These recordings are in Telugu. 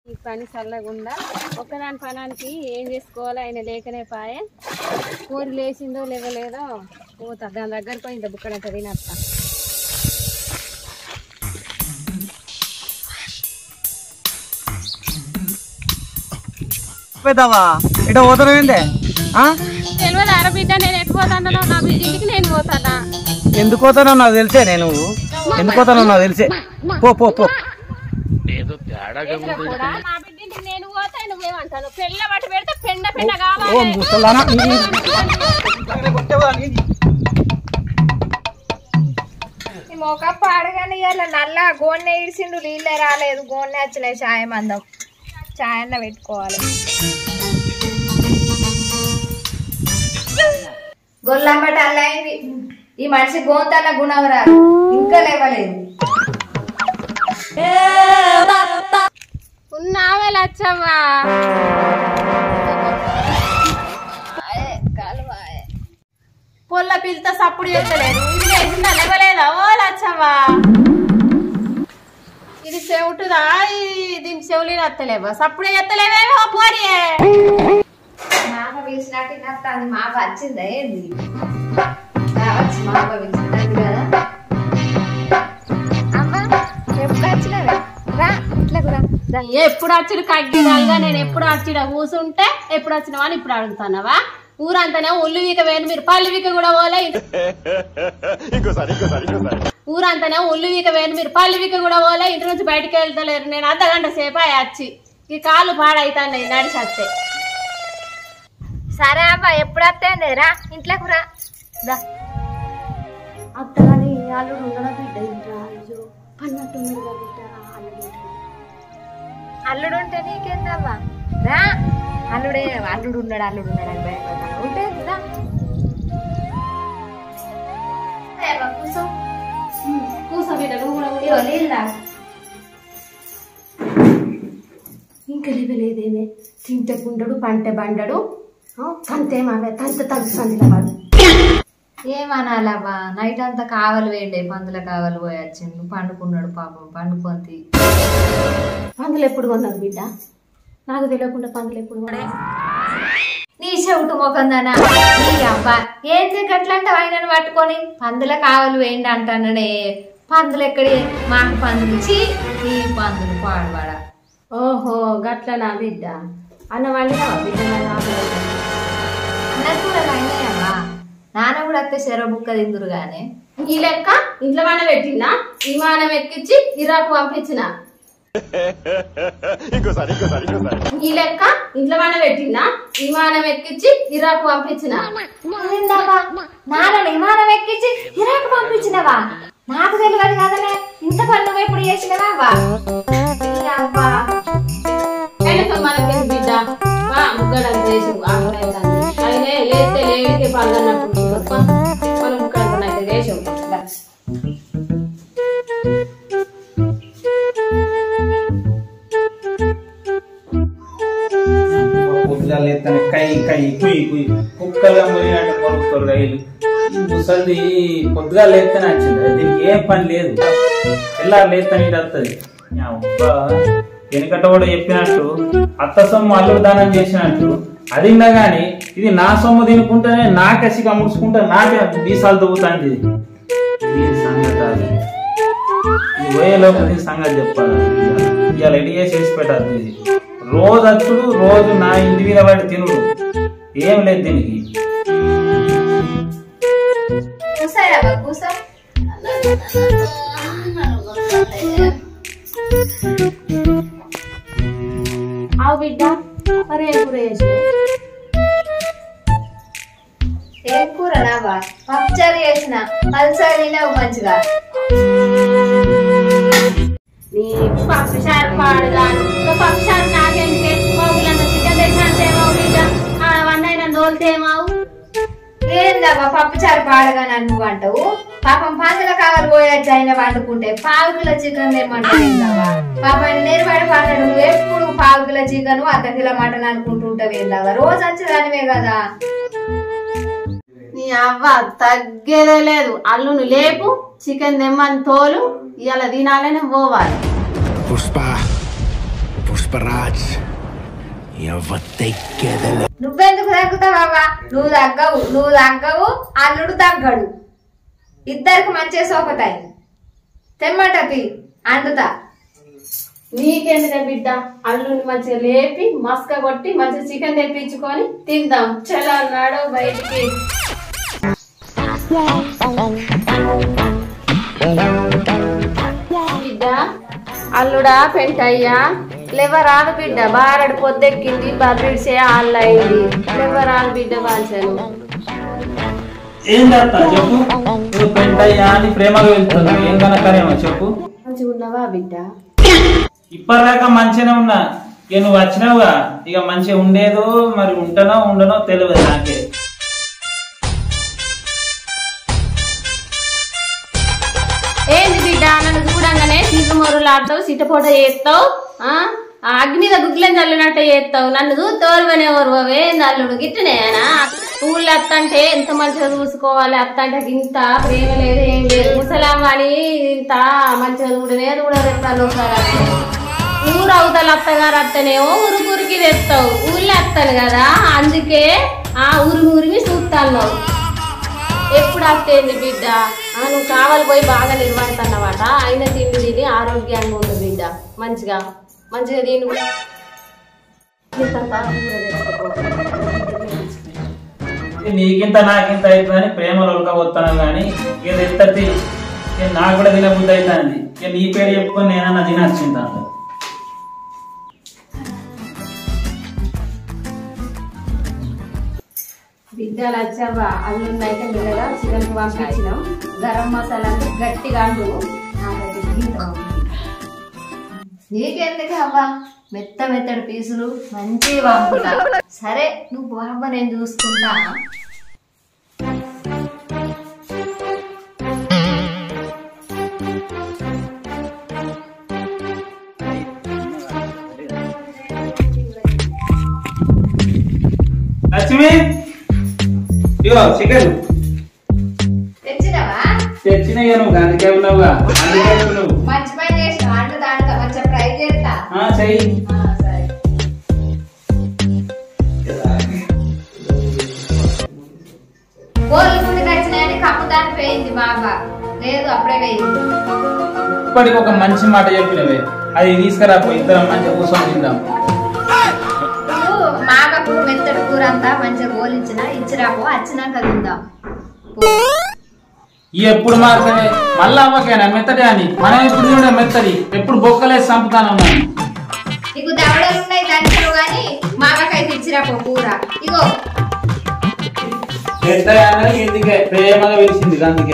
ఈ పని చల్లగుండా ఒక్కదాని పనానికి ఏం చేసుకోవాలో ఆయన లేకనే పాయే కూరి లేచిందో లేవలేదో పోతా దాని దగ్గరకు పోయి ఇంత బుక్కడంత తినత్తా పెద్దవా ఇటు పోతున్నాయిందే తెలియదు ఆడబిడ్డ నేను ఎటు పోతానో నా ఇంటికి నేను పోతానా ఎందుకు పోతానో నాకు తెలిసే నేను ఎందుకు పోతానో నాకు తెలిసే పో పో పో కూడా నా బిడ్డ ఇంటికి నేను పోతా నువ్వేమంటాను పెళ్ళ పట్టి పెడితే పెండ పెండ ఓ కావాలి ముసలానా ఈ మొక్క పాడగానే ఇవాళ నల్ల గోన్నె ఇడిసిండు నీళ్ళే రాలేదు గోన్నె వచ్చినాయి చాయం అందం చాయ్ అన్న పెట్టుకోవాలి గొల్లంబట అల్లయింది ఈ మనిషి గోంతన్న గుణం రాదు ఇంకా లేవలేదు ఉన్నావే లచ్చవ్వా పొల్ల పిల్లతో సప్పుడు చేస్తలేదు ఇది లేచిందా లేవలేదా ఓ లచ్చవ్వా ఇది చెవుటుదా ఈ- దీనికి చెవులు ఎత్తలేవా సప్పుడు ఎత్తలేవేమో పోరియే మామ పిలిచినట్టు వినత్తాంది మామ వచ్చిందా ఏంది రావచ్చు మామ పిలిచినట్టు కదా అమ్మా ఎప్పుడు వచ్చినవే రా ఇట్లా కూడా రా. ఎప్పుడు వచ్చిన కగ్గినాలుగా నేను ఎప్పుడు వచ్చిన కూసుంటే ఎప్పుడు వచ్చినావా అని ఇప్పుడు అడుగుతున్నావా ఊరంతానే ఒళ్ళు వీక వేను మీరు పళ్ళు వీక కూడా పోలే ఊరంతానే ఒళ్ళు వీక వేను మీరు పళ్ళు వీక కూడా పోలే ఇంటి నుంచి బయటకు వెళ్తలేరు నేను అర్ధ గంట సేపు అయ్యి వచ్చి ఈ కాళ్ళు పాడైతున్నాయి నడిచస్తే సరే అబ్బా ఎప్పుడు వస్తేంది రా ఇంట్లోకి రా దా అత్తగాని అల్లుడు ఉండడం బిడ్డ ఇంట్లో అయ్యో పన్నట్టున్నది కదా బిడ్డ అల్లుడు ఇంట్లో. అల్లుడు ఉంటే నీకేందమ్మా రా అల్లుడే అల్లుడు ఉన్నాడు అల్లుడు ఉన్నాడు అని భయపడతాను ఉంటే రా ఏ అవ్వ, కూర్చో కూసో బిడ్డ నువ్వు కూడా కూర్చో. ఇదిగో నీళ్ళు తాగు. ఇంకా లేవలేదేమే తింటే కుండడు పంటే బండడు ఆ, తంతే మావే తంత తగ్గు సందిల వాడు ఏమనాలవ్వా నైట్ అంతా కావాలి వేయండి పందుల కావాలి పోయి వచ్చిండు పండుకున్నాడు పాపం పండుకొంతి పందులు ఎప్పుడు కొన్నది బిడ్డ నాకు తెలియకుండా పందులు ఎప్పుడు కొన్నది నీ చెవుటు మొకందనా నీ అబ్బా ఏంది గట్లంటే ఆయనను పట్టుకొని పందుల కావాలి వేయండి అంటానడే పందులు ఎక్కడి మాకు పందులు చీ ఈ పందులు పాడువాడ ఓహో గట్ల నా బిడ్డ అన్న వండినావా బిడ్డ నా రాబోయే. అన్నట్టు కూడా అయినాయమ్మా నాన్న కూడా అత్తే చెర బుక్క తిందురు గానే ఈ లెక్క ఇంట్లో వాన పెట్టినా విమానం ఎక్కించి ఇరాకు పంపించిన ఈ లెక్క ఇంట్లో వాన పెట్టినా విమానం ఎక్కించి ఇరాకు పంపించిన ఏందవ్వా? నాన్న విమానం ఎక్కించి ఇరాక్ పంపించినవా నాకు తెలియదు కదనే ఇంత పని నువ్వు ఎప్పుడు చేసినవా అవ్వా? ఈ అవ్వా అయినా మనకి బిడ్డ వా ముగ్గడం చేసి ఆకలైతుంది అయినే లేస్తే లేడికి పల్లన్నట్టు మనం ముక్కడం అయితే చేసాం పొద్దుగాలు ఎత్తాను కై కై కుయి కుయి కుక్కలుగా మురిగినట్టు కొనుక్కోరు రైలు ఈ ముసలిది పొద్దుగాలు ఎత్తానే వచ్చింది దీనికి ఏం పని లేదు ఎలా లేస్తాను ఇటు వస్తుంది అబ్బా వెనుకట కూడా చెప్పినట్టు అత్త సొమ్ము అల్లుడు దానం చేసినట్టు అది ఉన్నా గాని ఇది నా సొమ్ము తినుకుంటేనే నా కసిగా ముడుచుకుంటే నాకే బీసాలు దువ్వుతాంది దీని సంగతి అది ఇది పోయే లోపల దీని సంగతి చెప్పాలి ఇవాళ రెడీ చేసి వేసి పెట్టాలి ఇది రోజు అచ్చుడు రోజు నా ఇంటి మీద పడి తినుడు ఏం లేదు దీనికి కూసారవ్వా కూసా ఆవు బిడ్డ మరి ఏం కూర చేసినావు? ఏం కూర రావా పప్పుచారు చేసిన పల్సారి తినవు మంచిగా నీ పప్పు చారు పాడుగాను ఇంకా పప్పు చారు నాకెందుకే మోగులంత చికెన్ తెచ్చినంతేమో బిడ్డ అవన్నీ దోలితేమావు ఏందవ్వా పప్పుచారు పాడగా నన్ను అంటావు పాపం పందుల కావాలి పోయొచ్చు ఆయన వండుకుంటే పావు కిలో చికెన్ తెమ్మంటావేందవ్వా పాపం నేరుబడి పడ్డాడు నువ్వు ఎప్పుడు పావు కిలో చికెన్ అర్ధ కిలో మటన్ అనుకుంటుంటావేందవ్వా రోజు వచ్చేదానివే కదా నీ అవ్వ తగ్గేదే లేదు అల్లును లేపు చికెన్ తెమ్మని తోలు ఇవాళ తినాలని పోవాలి Pushpa Pushpa disparats. Eu vou ter que dar నువ్వెందుకు తగ్గుతావా నువ్వు తగ్గవు నువ్వు తగ్గవు అల్లుడు తగ్గడు ఇద్దరికి మంచిగా సోపతాయి తెమ్మంటది అండుతా నీకెందుకే బిడ్డ అల్లుని మంచిగా లేపి మస్క కొట్టి మంచిగా చికెన్ తెప్పించుకొని తిందాం చలో అన్నాడు బయటికి బిడ్డ అల్లుడా పెంటయ్యా లేవరాదు బిడ్డ బారడు పొద్దెక్కింది బర్రిడిసే ఆళ్ళయింది లేవరాదు బిడ్డ బాల్చాను ఏం చేస్తా చెప్పు ఇప్పుడు పెంటయ్యా అని ప్రేమగా వెళ్తున్నావు ఏం కనకరేమో చెప్పు మంచిగా ఉన్నావా బిడ్డ ఇప్పటిదాకా మంచిగానే ఉన్నా ఇక నువ్వు వచ్చినావుగా ఇక మంచిగా ఉండేదో మరి ఉంటానో ఉండనో తెలియదు నాకే ఏంది బిడ్డ నన్ను చూడంగానే సీతమూరలు ఆడతావు సీతపోట చేస్తావు ఆ ఆ అగ్ని మీద గుగ్గిలం చల్లినట్టు చేస్తావు నన్ను తోలువనే ఓర్వవే అల్లుడు గిట్టనేనా ఊళ్ళో అత్త అంటే ఎంత మంచిగా చూసుకోవాలి అత్త అంటే ఇంత ప్రేమ లేదు ఏం లేదు ముసలాం అని ఇంత మంచిగా చూడనే చూడరెత్తాను ఒకసారి ఊరు అవతల అత్తగారు అత్తనేమో ఊరికి తెస్తావు ఊళ్ళో అత్తలు కదా అందుకే ఆ ఊరి ఊరికి చూస్తాను ఎప్పుడు అత్తేంది బిడ్డ ఆ, నువ్వు కావాలి పోయి బాగా నిర్వహిస్తున్నమాట అయిన తిండి తిని ఆరోగ్యంగా ఉండు బిడ్డ మంచిగా మంచిగా తిను ఇంతంతా కూర తెచ్చుకో. నీకింత నాకింత అవుతుందని ప్రేమలో ఉడకపోతాను కానీ ఇక తెత్తది ఇక నాకు కూడా తినబుద్ధి అవుతుంది ఇక నీ పేరు చెప్పుకొని నేనన్నా తినచ్చింతాను బిడ్డలు వచ్చావా అల్లున్నైతే మెల్లగా చికెన్ పంపించినాం గరం మసాలా గట్టిగా అండు నాకైతే ఇంత నీకెందుకు అవ్వా మెత్త మెత్తడి పీసులు మంచిగా పంపుతా సరే నువ్వు బాబా నేను చూసుకుంటా లక్ష్మి ఇగో చికెన్ తెచ్చినవా తెచ్చిన ఇక నువ్వు అందుకే ఉన్నావుగా అందుకే నువ్వు మంచి పని చేసిన అంటు దాంట్లో మంచిగా ఫ్రై చేస్తా ఆ, చెయ్యి ఆ, సరే కోళ్ళు గుడి నచ్చినాయని కప్పుదాన్ని పోయింది మా అవ్వ లేదు అప్పుడే పోయింది ఇప్పటికి ఒక మంచి మాట చెప్పినవే అది తీసుకురాపో ఇద్దరం మంచిగా కూర్చొని తిందాం నువ్వు మా అవ్వకు మెత్తడి కూర అంతా మంచిగా గోలించిన ఇచ్చిరాపో వచ్చినాక తిందాం పో. ఈ ఎప్పుడు మారుతావే మళ్ళా అవ్వకేనా మెత్తడి అని మనం ఎప్పుడు చూడే మెత్తడి ఎప్పుడు బొక్కలేసి చంపుతాను మనం నీకు దవడలు ఉన్నాయి దంచరు గాని మా అవ్వకైతే ఇచ్చిరాపో కూర ఇగో మెత్తడి అన్నది ఎందుకే ప్రేమగా పిలిచింది అందుకే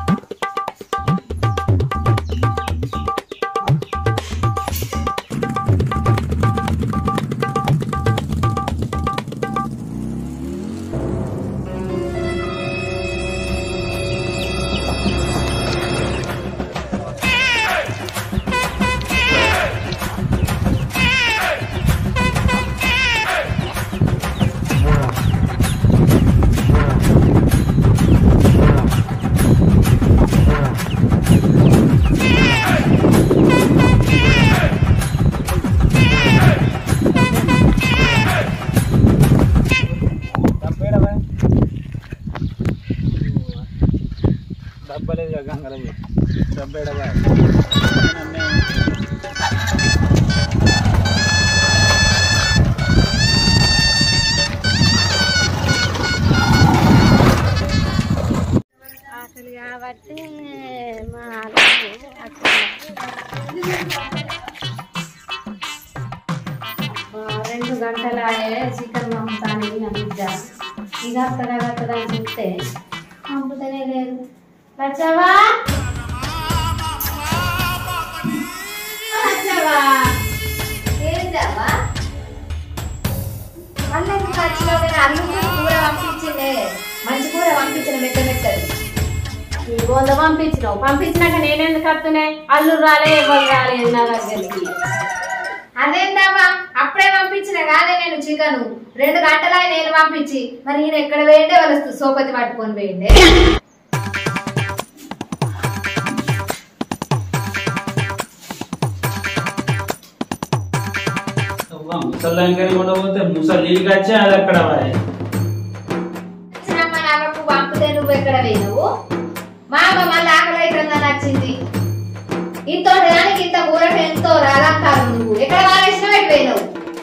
డబ్బలేదు గంగర డబ్బేడవా ఆకలి కాబట్టి మా రెండు గంటల చికెన్ పంపుతాను నా బిడ్డ ఇక అత్తగా అత్తగా అని చెప్తే పంపుతనే లేదు వచ్చావా వచ్చావా ఏంటమ్మా మళ్ళీ ఎందుకు వచ్చినావు నేను అల్లుకు కూర పంపించిండే మంచి కూర పంపించిన మెత్త మెత్తది నీ బొంద పంపించినావు పంపించినాక నేనెందుకు వస్తున్నాయి అల్లు రాలే ఎవరు రాలేదు నా దగ్గరికి అదేందమ్మా అప్పుడే పంపించిన కాదే నేను చికెన్ రెండు గంటల నేను పంపించి మరి ఈయన ఎక్కడ వేయండే వాళ్ళు సోపతి పట్టుకొని వేయండి ముసలిదానికని కూడా పోతే ముసలి నీళ్ళు వచ్చి అది అక్కడ వాయ్. వచ్చినమ్మ నాకు పంపితే నువ్వు ఎక్కడ పోయినావు మా అమ్మ మళ్ళీ ఆకలి అవుతుందని వచ్చింది ఇంత దానికి ఇంత కూరకు ఎంతో రాలంటారు నువ్వు ఎక్కడ వాడేసిన పోయినావు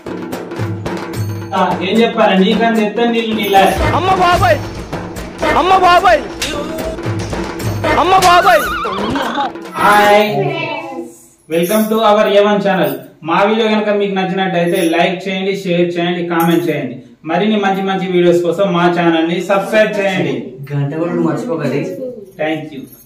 ఆ, ఏం చెప్పాలి నీకంత ఎత్త నీళ్ళు నీళ్ళ అమ్మ బాబాయ్ అమ్మ బాబాయ్ అమ్మ బాబాయ్ hi welcome to our A one channel మా వీడియో కనుక మీకు నచ్చినట్టయితే లైక్ చేయండి షేర్ చేయండి కామెంట్ చేయండి మరిన్ని మంచి మంచి వీడియోస్ కోసం మా ఛానల్ ని సబ్స్క్రైబ్ చేయండి గంట కూడా మర్చిపోకండి థ్యాంక్ యూ